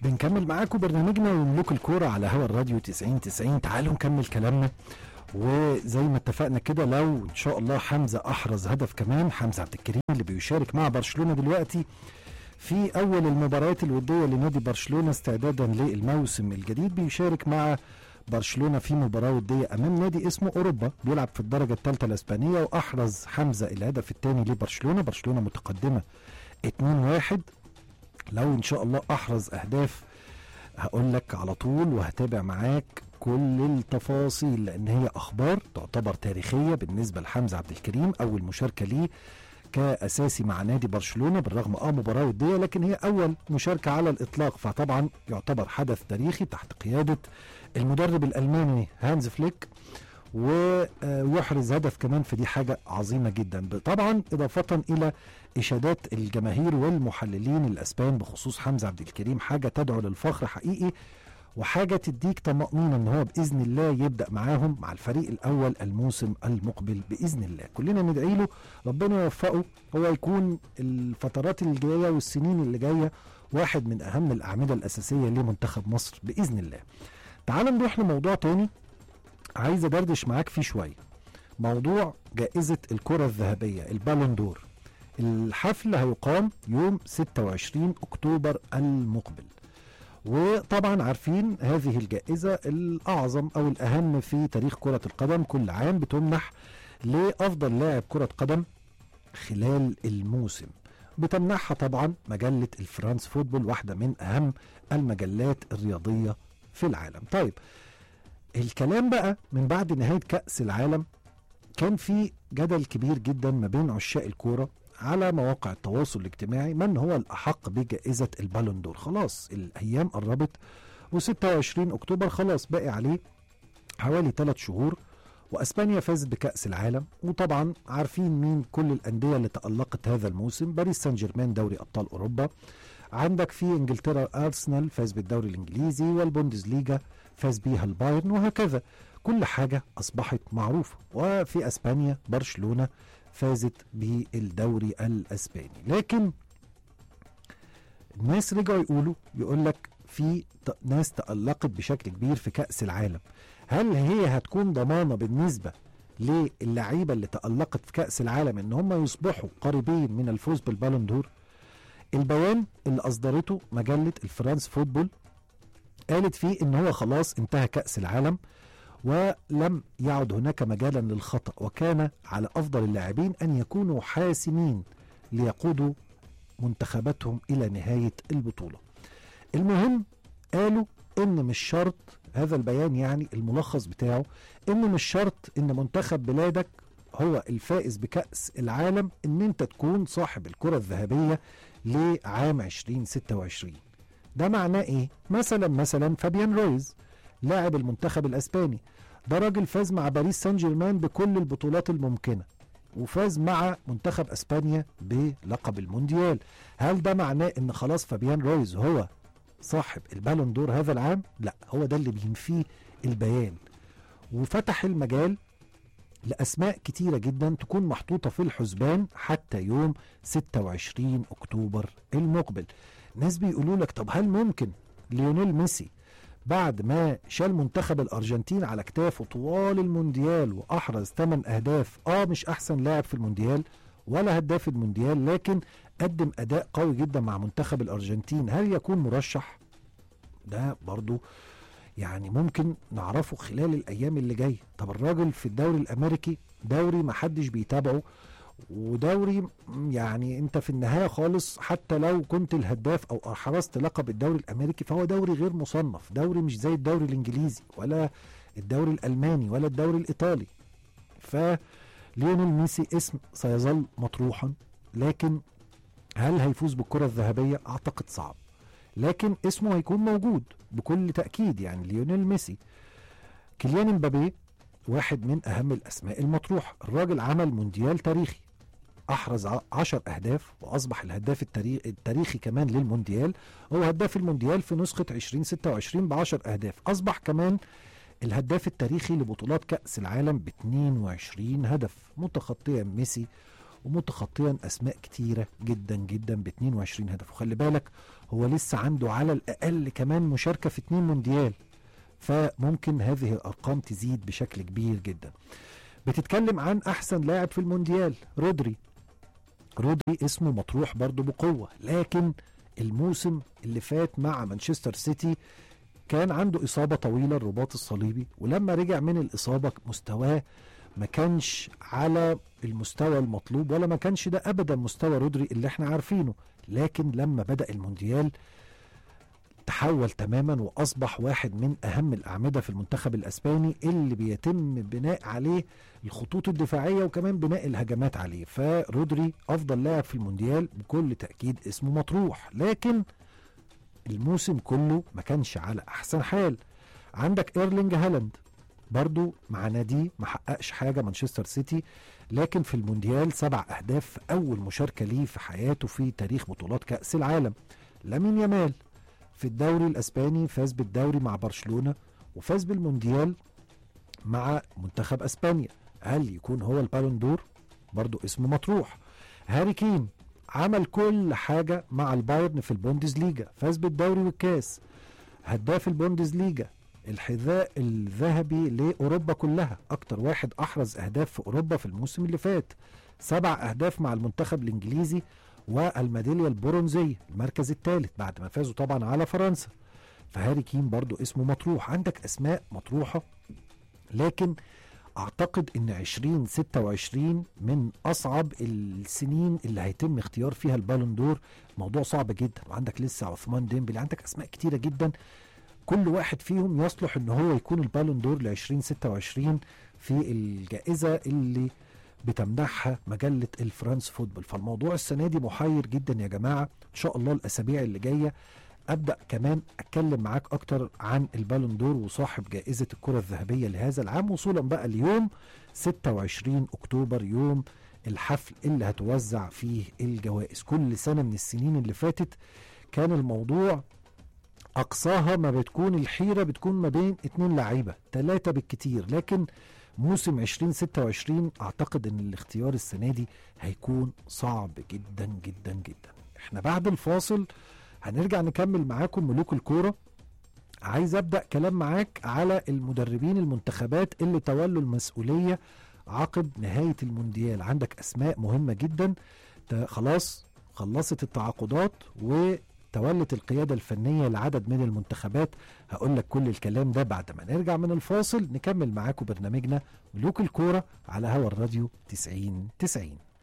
بنكمل معاكم برنامجنا وملوك الكورة على هوا الراديو 90 90 تعالوا نكمل كلامنا وزي ما اتفقنا كده لو ان شاء الله حمزة احرز هدف كمان حمزة عبد الكريم اللي بيشارك مع برشلونة دلوقتي في اول المباريات الودية لنادي برشلونة استعدادا للموسم الجديد بيشارك مع برشلونة في مباراة ودية امام نادي اسمه اوروبا بيلعب في الدرجة الثالثة الاسبانية واحرز حمزة الهدف الثاني لبرشلونة برشلونة متقدمة 2-1 لو ان شاء الله احرز اهداف هقول لك على طول وهتابع معاك كل التفاصيل لان هي اخبار تعتبر تاريخيه بالنسبه لحمزه عبد الكريم اول مشاركه ليه كاساسي مع نادي برشلونه بالرغم اه مباراه وديه لكن هي اول مشاركه على الاطلاق فطبعا يعتبر حدث تاريخي تحت قياده المدرب الالماني هانز فليك ويحرز هدف كمان فدي حاجة عظيمة جدا طبعا إضافة إلى إشادات الجماهير والمحللين الأسبان بخصوص حمزة عبد الكريم حاجة تدعو للفخر حقيقي وحاجة تديك طمأنينة ان هو بإذن الله يبدأ معاهم مع الفريق الأول الموسم المقبل بإذن الله كلنا ندعي له ربنا يوفقه هو يكون الفترات الجاية والسنين اللي جاية واحد من أهم الأعمدة الأساسية لمنتخب مصر بإذن الله تعال نروح لموضوع تاني عايز أدردش معاك فيه شوية موضوع جائزة الكرة الذهبية البالون دور الحفل هيقام يوم 26 أكتوبر المقبل وطبعا عارفين هذه الجائزة الأعظم أو الأهم في تاريخ كرة القدم كل عام بتمنح لأفضل لاعب كرة قدم خلال الموسم بتمنحها طبعا مجلة الفرانس فوتبول واحدة من أهم المجلات الرياضية في العالم طيب الكلام بقى من بعد نهاية كأس العالم كان في جدل كبير جدا ما بين عشاق الكورة على مواقع التواصل الاجتماعي من هو الأحق بجائزة البالون دور خلاص الأيام قربت و26 أكتوبر خلاص باقي عليه حوالي 3 شهور واسبانيا فازت بكاس العالم وطبعا عارفين مين كل الانديه اللي تالقت هذا الموسم باريس سان جيرمان دوري ابطال اوروبا عندك في انجلترا ارسنال فاز بالدوري الانجليزي والبوندسليجا فاز بيها البايرن وهكذا كل حاجه اصبحت معروفه وفي اسبانيا برشلونه فازت بالدوري الاسباني لكن الناس رجعوا يقولوا يقول لك في ناس تألقت بشكل كبير في كأس العالم هل هي هتكون ضمانة بالنسبة للعيبة اللي تألقت في كأس العالم ان هم يصبحوا قريبين من الفوز بالبالون دور البيان اللي أصدرته مجلة الفرانس فوتبول قالت فيه ان هو خلاص انتهى كأس العالم ولم يعد هناك مجالا للخطأ وكان على أفضل اللاعبين أن يكونوا حاسمين ليقودوا منتخباتهم إلى نهاية البطولة المهم قالوا إن مش شرط هذا البيان يعني الملخص بتاعه إن مش شرط إن منتخب بلادك هو الفائز بكأس العالم إن أنت تكون صاحب الكرة الذهبية لعام 2026 ده معناه إيه؟ مثلا مثلا فابيان رويز لاعب المنتخب الاسباني ده راجل فاز مع باريس سان جيرمان بكل البطولات الممكنه وفاز مع منتخب اسبانيا بلقب المونديال هل ده معناه ان خلاص فابيان رويز هو صاحب البالون دور هذا العام لا هو ده اللي بينفيه البيان وفتح المجال لاسماء كتيره جدا تكون محطوطه في الحسبان حتى يوم 26 اكتوبر المقبل ناس بيقولوا لك طب هل ممكن ليونيل ميسي بعد ما شال منتخب الارجنتين على كتافه طوال المونديال واحرز 8 اهداف اه مش احسن لاعب في المونديال ولا هداف المونديال لكن قدم اداء قوي جدا مع منتخب الارجنتين هل يكون مرشح ده برضو يعني ممكن نعرفه خلال الايام اللي جايه طب الراجل في الدوري الامريكي دوري ما حدش بيتابعه ودوري يعني انت في النهايه خالص حتى لو كنت الهداف او حرزت لقب الدوري الامريكي فهو دوري غير مصنف دوري مش زي الدوري الانجليزي ولا الدوري الالماني ولا الدوري الايطالي فليونيل ميسي اسم سيظل مطروحا لكن هل هيفوز بالكره الذهبيه اعتقد صعب لكن اسمه هيكون موجود بكل تاكيد يعني ليونيل ميسي كيليان امبابي واحد من أهم الأسماء المطروحة الراجل عمل مونديال تاريخي أحرز عشر أهداف وأصبح الهداف التاريخ التاريخي كمان للمونديال هو هداف المونديال في نسخة 2026 بعشر أهداف أصبح كمان الهداف التاريخي لبطولات كأس العالم ب 22 هدف متخطيا ميسي ومتخطيا اسماء كتيره جدا جدا ب 22 هدف وخلي بالك هو لسه عنده على الاقل كمان مشاركه في اتنين مونديال فممكن هذه الارقام تزيد بشكل كبير جدا بتتكلم عن احسن لاعب في المونديال رودري رودري اسمه مطروح برضه بقوه لكن الموسم اللي فات مع مانشستر سيتي كان عنده إصابة طويلة الرباط الصليبي ولما رجع من الإصابة مستواه ما كانش على المستوى المطلوب ولا ما كانش ده أبدا مستوى رودري اللي احنا عارفينه لكن لما بدأ المونديال تحول تماما واصبح واحد من اهم الاعمده في المنتخب الاسباني اللي بيتم بناء عليه الخطوط الدفاعيه وكمان بناء الهجمات عليه فرودري افضل لاعب في المونديال بكل تاكيد اسمه مطروح لكن الموسم كله ما كانش على احسن حال عندك ايرلينج هالاند برضو مع نادي ما حققش حاجه مانشستر سيتي لكن في المونديال سبع اهداف في اول مشاركه ليه في حياته في تاريخ بطولات كاس العالم لامين يامال في الدوري الاسباني فاز بالدوري مع برشلونه وفاز بالمونديال مع منتخب اسبانيا هل يكون هو البالون دور برضو اسمه مطروح هاري كين عمل كل حاجة مع البايرن في البوندسليجا فاز بالدوري والكاس هداف البوندسليجا الحذاء الذهبي لأوروبا كلها أكتر واحد أحرز أهداف في أوروبا في الموسم اللي فات سبع أهداف مع المنتخب الإنجليزي والميدالية البرونزية المركز الثالث بعد ما فازوا طبعا على فرنسا فهاري كين برضو اسمه مطروح عندك أسماء مطروحة لكن اعتقد ان 2026 من اصعب السنين اللي هيتم اختيار فيها البالون دور موضوع صعب جدا وعندك لسه عثمان ديمبلي عندك اسماء كتيره جدا كل واحد فيهم يصلح ان هو يكون البالون دور ل 2026 في الجائزه اللي بتمنحها مجله الفرانس فوتبول فالموضوع السنه دي محير جدا يا جماعه ان شاء الله الاسابيع اللي جايه ابدا كمان اتكلم معاك اكتر عن البالون دور وصاحب جائزه الكره الذهبيه لهذا العام وصولا بقى اليوم 26 اكتوبر يوم الحفل اللي هتوزع فيه الجوائز كل سنه من السنين اللي فاتت كان الموضوع اقصاها ما بتكون الحيره بتكون ما بين اتنين لعيبه ثلاثه بالكتير لكن موسم 2026 اعتقد ان الاختيار السنه دي هيكون صعب جدا جدا جدا احنا بعد الفاصل هنرجع نكمل معاكم ملوك الكوره عايز ابدا كلام معاك على المدربين المنتخبات اللي تولوا المسؤوليه عقب نهايه المونديال عندك اسماء مهمه جدا خلاص خلصت التعاقدات وتولت القياده الفنيه لعدد من المنتخبات هقول لك كل الكلام ده بعد ما نرجع من الفاصل نكمل معاكم برنامجنا ملوك الكوره على هوا الراديو 90 90